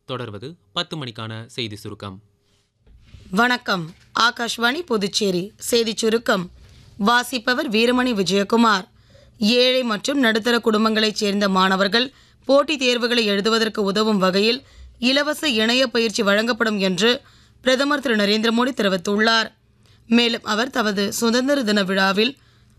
தொடர்வது பத்து மணிக்கான செய்தி சுருக்கம் வணக்கம் ஆகாஷ்வாணி புதுச்சேரி செய்திச் சுருக்கம் வாசிப்பவர் வீரமணி விஜயகுமார் ஏழை மற்றும் நடுத்தர குடும்பங்களைச் சேர்ந்த மாணவர்கள் போட்டித் தேர்வுகளை எழுதுவதற்கு உதவும் வகையில் இலவச இணைய பயிற்சி வழங்கப்படும் என்று பிரதமர் திரு நரேந்திர மோடி தெரிவித்துள்ளார் மேலும் அவர் தமது சுதந்திர தின விழாவில்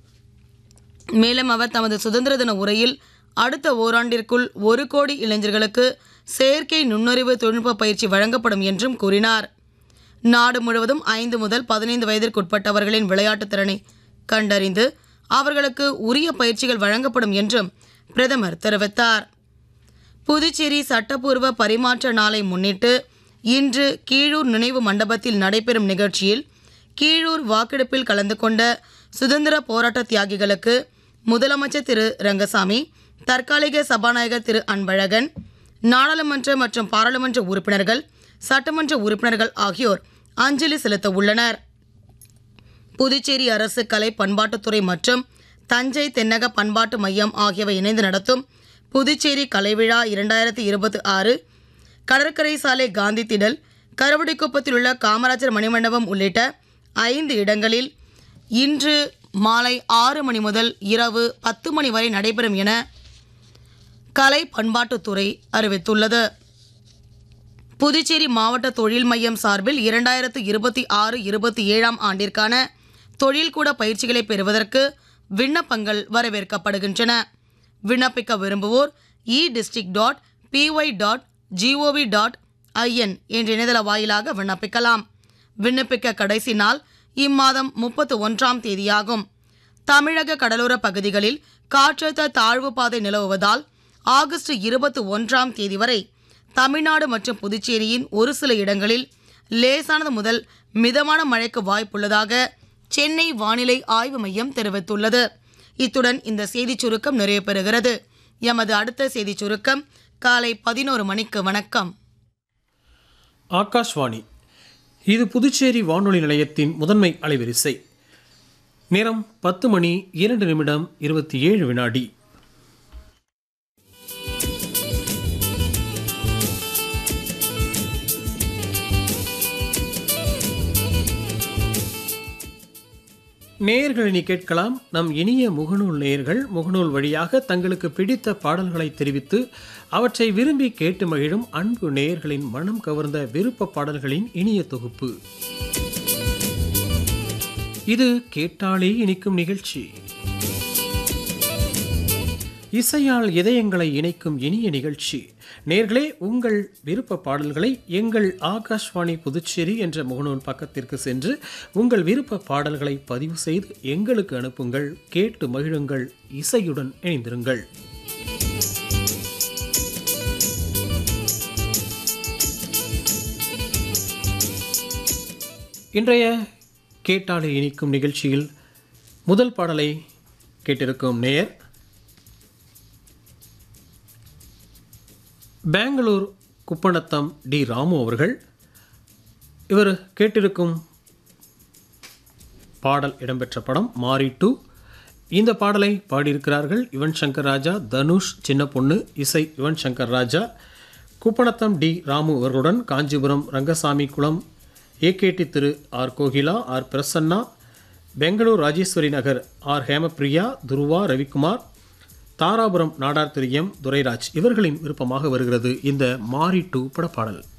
மேலும் அவர் தமது சுதந்திர தின உரையில் அடுத்த ஓராண்டிற்குள் ஒரு கோடி இளைஞர்களுக்கு செயற்கை நுண்ணறிவு தொழில்நுட்ப பயிற்சி வழங்கப்படும் என்றும் கூறினார் நாடு முழுவதும் ஐந்து முதல் பதினைந்து வயதிற்குட்பட்டவர்களின் விளையாட்டுத் திறனை கண்டறிந்து அவர்களுக்கு உரிய பயிற்சிகள் வழங்கப்படும் என்றும் பிரதமர் தெரிவித்தார் புதுச்சேரி சட்டப்பூர்வ பரிமாற்ற நாளை முன்னிட்டு இன்று கீழூர் நினைவு மண்டபத்தில் நடைபெறும் நிகழ்ச்சியில் கீழூர் வாக்கெடுப்பில் கலந்து கொண்ட சுதந்திர போராட்ட தியாகிகளுக்கு முதலமைச்சர் திரு ரங்கசாமி தற்காலிக சபாநாயகர் திரு அன்பழகன் நாடாளுமன்ற மற்றும் பாராளுமன்ற உறுப்பினர்கள் சட்டமன்ற உறுப்பினர்கள் ஆகியோர் அஞ்சலி செலுத்த உள்ளனர் புதுச்சேரி அரசு கலை பண்பாட்டுத்துறை மற்றும் தஞ்சை தென்னக பண்பாட்டு மையம் ஆகியவை இணைந்து நடத்தும் புதுச்சேரி கலைவிழா இரண்டாயிரத்தி இருபத்தி ஆறு கடற்கரை சாலை காந்தி திடல் கருவடிக்குப்பத்தில் உள்ள காமராஜர் மணிமண்டபம் உள்ளிட்ட ஐந்து இடங்களில் இன்று மாலை ஆறு மணி முதல் இரவு பத்து மணி வரை நடைபெறும் என கலை பண்பாட்டுத்துறை அறிவித்துள்ளது புதுச்சேரி மாவட்ட தொழில் மையம் சார்பில் இரண்டாயிரத்து இருபத்தி ஆறு இருபத்தி ஏழாம் ஆண்டிற்கான தொழில்கூட பயிற்சிகளை பெறுவதற்கு விண்ணப்பங்கள் வரவேற்கப்படுகின்றன விண்ணப்பிக்க விரும்புவோர் e district dot PY dot GOV dot IN என்ற இணையதள வாயிலாக விண்ணப்பிக்கலாம் விண்ணப்பிக்க கடைசி நாள் இம்மாதம் முப்பத்து ஒன்றாம் தேதியாகும் தமிழக கடலோர பகுதிகளில் காற்றழுத்த தாழ்வு பாதை நிலவுவதால் ஆகஸ்ட் இருபத்தி ஒன்றாம் தேதி வரை தமிழ்நாடு மற்றும் புதுச்சேரியின் ஒரு சில இடங்களில் லேசானது முதல் மிதமான மழைக்கு வாய்ப்புள்ளதாக சென்னை வானிலை ஆய்வு மையம் தெரிவித்துள்ளது இத்துடன் இந்த செய்திச் சுருக்கம் நிறைவு பெறுகிறது எமது அடுத்த செய்திச் சுருக்கம் காலை பதினோரு மணிக்கு வணக்கம் ஆகாஷ்வாணி இது புதுச்சேரி வானொலி நிலையத்தின் முதன்மை அலைவரிசை நேரம் பத்து மணி இரண்டு நிமிடம் இருபத்தி ஏழு வினாடி நேயர்கள் இனி கேட்கலாம் நம் இனிய முகநூல் நேயர்கள் முகநூல் வழியாக தங்களுக்கு பிடித்த பாடல்களை தெரிவித்து அவற்றை விரும்பி கேட்டு மகிழும் அன்பு நேயர்களின் மனம் கவர்ந்த விருப்ப பாடல்களின் இனிய தொகுப்பு இது கேட்டாலே இனிக்கும் நிகழ்ச்சி இசையால் இதயங்களை இணைக்கும் இனிய நிகழ்ச்சி நேர்களே உங்கள் விருப்ப பாடல்களை எங்கள் ஆகாஷ்வாணி புதுச்சேரி என்ற முகநூல் பக்கத்திற்கு சென்று உங்கள் விருப்ப பாடல்களை பதிவு செய்து எங்களுக்கு அனுப்புங்கள் கேட்டு மகிழுங்கள் இசையுடன் இணைந்திருங்கள் இன்றைய கேட்டாலே இனிக்கும் நிகழ்ச்சியில் முதல் பாடலை கேட்டிருக்கும் நேயர் பெங்களூர் குப்பணத்தம் டி ராமு அவர்கள் இவர் கேட்டிருக்கும் பாடல் இடம்பெற்ற படம் மாரி டூ இந்த பாடலை பாடியிருக்கிறார்கள் யுவன் சங்கர் ராஜா தனுஷ் சின்ன பொண்ணு இசை யுவன் சங்கர் ராஜா குப்பணத்தம் டி ராமு அவர்களுடன் Kanchipuram Rangasamy Kulam AKT Thiru R Kokila R Prasanna Bangalore Rajeswari Nagar R Hemapriya Dhruva Ravikumar Tharapuram Nadar Thiru M Durairaj இவர்களின் விருப்பமாக வருகிறது இந்த மாரி டூ படப்பாடல்